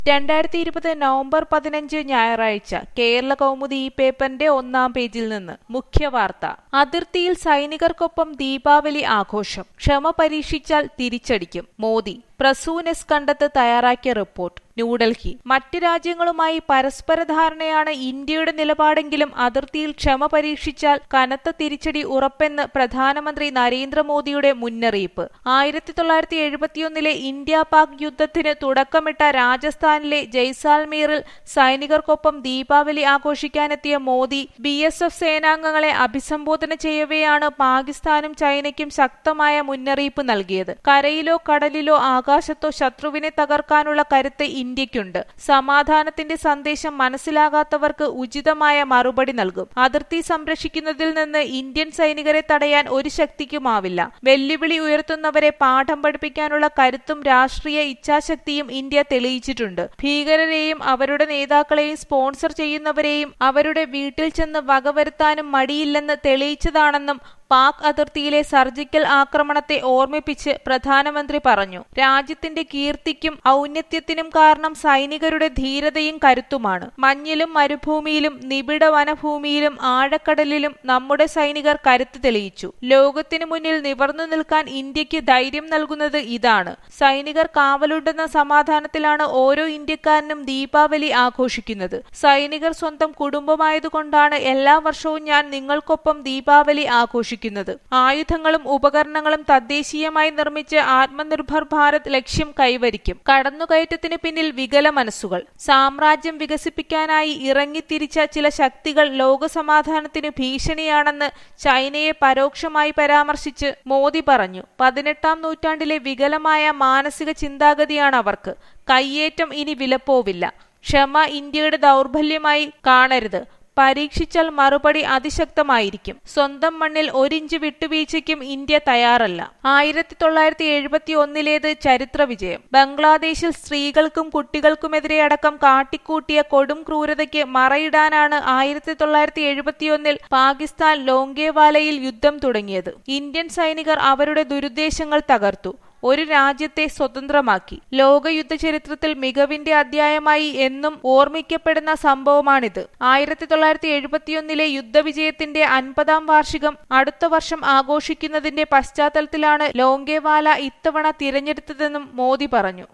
രണ്ടായിരത്തി ഇരുപത് നവംബർ പതിനഞ്ച് ഞായറാഴ്ച കേരള കൗമുദി ഈ പേപ്പറിന്റെ ഒന്നാം പേജിൽ നിന്ന് മുഖ്യവാർത്ത അതിർത്തിയിൽ സൈനികർക്കൊപ്പം ദീപാവലി ആഘോഷം ക്ഷമ പരീക്ഷിച്ചാൽ തിരിച്ചടിക്കും മോദി പ്രസൂനെസ് കണ്ടെത്ത് തയ്യാറാക്കിയ റിപ്പോർട്ട് ന്യൂഡൽഹി മറ്റ് രാജ്യങ്ങളുമായി പരസ്പര ധാരണയാണ് ഇന്ത്യയുടെ നിലപാടെങ്കിലും അതിർത്തിയിൽ ക്ഷമ പരീക്ഷിച്ചാൽ കനത്ത തിരിച്ചടി ഉറപ്പെന്ന് പ്രധാനമന്ത്രി നരേന്ദ്രമോദിയുടെ മുന്നറിയിപ്പ് ആയിരത്തി തൊള്ളായിരത്തി എഴുപത്തിയൊന്നിലെ ഇന്ത്യ പാക് യുദ്ധത്തിന് തുടക്കമിട്ട രാജസ്ഥാനിലെ ജയ്സാൽമീറിൽ സൈനികർക്കൊപ്പം ദീപാവലി ആഘോഷിക്കാനെത്തിയ മോദി ബി എസ് എഫ് സേനാംഗങ്ങളെ അഭിസംബോധന ചെയ്യവെയാണ് പാകിസ്ഥാനും ചൈനയ്ക്കും ശക്തമായ മുന്നറിയിപ്പ് നൽകിയത് കരയിലോ കടലിലോ ആകാശത്തോ ശത്രുവിനെ തകർക്കാനുള്ള കരുത്ത് ഇന്ത്യക്കുണ്ട് സമാധാനത്തിന്റെ സന്ദേശം മനസ്സിലാകാത്തവർക്ക് ഉചിതമായ മറുപടി നൽകും അതിർത്തി സംരക്ഷിക്കുന്നതിൽ നിന്ന് ഇന്ത്യൻ സൈനികരെ തടയാൻ ഒരു ശക്തിക്കുമാവില്ല വെല്ലുവിളി ഉയർത്തുന്നവരെ പാഠം പഠിപ്പിക്കാനുള്ള കരുത്തും രാഷ്ട്രീയ ഇച്ഛാശക്തിയും ഇന്ത്യ തെളിയിച്ചിട്ടുണ്ട് ഭീകരരെയും അവരുടെ നേതാക്കളെയും സ്പോൺസർ ചെയ്യുന്നവരെയും അവരുടെ വീട്ടിൽ ചെന്ന് വകവരുത്താനും മടിയില്ലെന്ന് തെളിയിച്ചതാണെന്നും പാക് അതിർത്തിയിലെ സർജിക്കൽ ആക്രമണത്തെ ഓർമ്മിപ്പിച്ച് പ്രധാനമന്ത്രി പറഞ്ഞു രാജ്യത്തിന്റെ കീർത്തിക്കും ഔന്നത്യത്തിനും കാരണം സൈനികരുടെ ധീരതയും കരുത്തുമാണ് മഞ്ഞിലും മരുഭൂമിയിലും നിബിഡ വനഭൂമിയിലും ആഴക്കടലിലും നമ്മുടെ സൈനികർ കരുത്ത് തെളിയിച്ചു ലോകത്തിനു മുന്നിൽ നിവർന്നു നിൽക്കാൻ ഇന്ത്യക്ക് ധൈര്യം നൽകുന്നത് ഇതാണ് സൈനികർ കാവലുണ്ടെന്ന സമാധാനത്തിലാണ് ഓരോ ഇന്ത്യക്കാരനും ദീപാവലി ആഘോഷിക്കുന്നത് സൈനികർ സ്വന്തം കുടുംബമായതുകൊണ്ടാണ് എല്ലാ വർഷവും ഞാൻ നിങ്ങൾക്കൊപ്പം ദീപാവലി ആഘോഷിക്കുന്നത് ഉപയോഗിക്കുന്നത് ആയുധങ്ങളും ഉപകരണങ്ങളും തദ്ദേശീയമായി നിർമ്മിച്ച് ആത്മനിർഭർ ഭാരത് ലക്ഷ്യം കൈവരിക്കും കടന്നുകയറ്റത്തിന് പിന്നിൽ വികല മനസ്സുകൾ സാമ്രാജ്യം വികസിപ്പിക്കാനായി ഇറങ്ങിത്തിരിച്ച ചില ശക്തികൾ ലോകസമാധാനത്തിന് ഭീഷണിയാണെന്ന് ചൈനയെ പരോക്ഷമായി പരാമർശിച്ച് മോദി പറഞ്ഞു പതിനെട്ടാം നൂറ്റാണ്ടിലെ വികലമായ മാനസിക ചിന്താഗതിയാണ് അവർക്ക് കയ്യേറ്റം ഇനി വിലപ്പോവില്ല ക്ഷമ ഇന്ത്യയുടെ ദൗർബല്യമായി കാണരുത് പരീക്ഷിച്ചാൽ മറുപടി അതിശക്തമായിരിക്കും സ്വന്തം മണ്ണിൽ ഒരിഞ്ച് വിട്ടുവീഴ്ചയ്ക്കും ഇന്ത്യ തയ്യാറല്ല ആയിരത്തി തൊള്ളായിരത്തി എഴുപത്തി ഒന്നിലേത് ചരിത്ര വിജയം ബംഗ്ലാദേശിൽ സ്ത്രീകൾക്കും കുട്ടികൾക്കുമെതിരെ അടക്കം കാട്ടിക്കൂട്ടിയ കൊടും ക്രൂരതയ്ക്ക് മറയിടാനാണ് ആയിരത്തി തൊള്ളായിരത്തി എഴുപത്തിയൊന്നിൽ പാകിസ്ഥാൻ ലോങ്കേവാലയിൽ യുദ്ധം തുടങ്ങിയത് ഇന്ത്യൻ സൈനികർ അവരുടെ ദുരുദ്ദേശങ്ങൾ തകർത്തു ഒരു രാജ്യത്തെ സ്വതന്ത്രമാക്കി ലോകയുദ്ധ ചരിത്രത്തിൽ മികവിന്റെ അധ്യായമായി എന്നും ഓർമ്മിക്കപ്പെടുന്ന സംഭവമാണിത് ആയിരത്തി തൊള്ളായിരത്തി എഴുപത്തിയൊന്നിലെ യുദ്ധവിജയത്തിന്റെ അൻപതാം വാർഷികം അടുത്ത വർഷം ആഘോഷിക്കുന്നതിന്റെ പശ്ചാത്തലത്തിലാണ് ലോങ്കേവാല ഇത്തവണ തിരഞ്ഞെടുത്തതെന്നും മോദി പറഞ്ഞു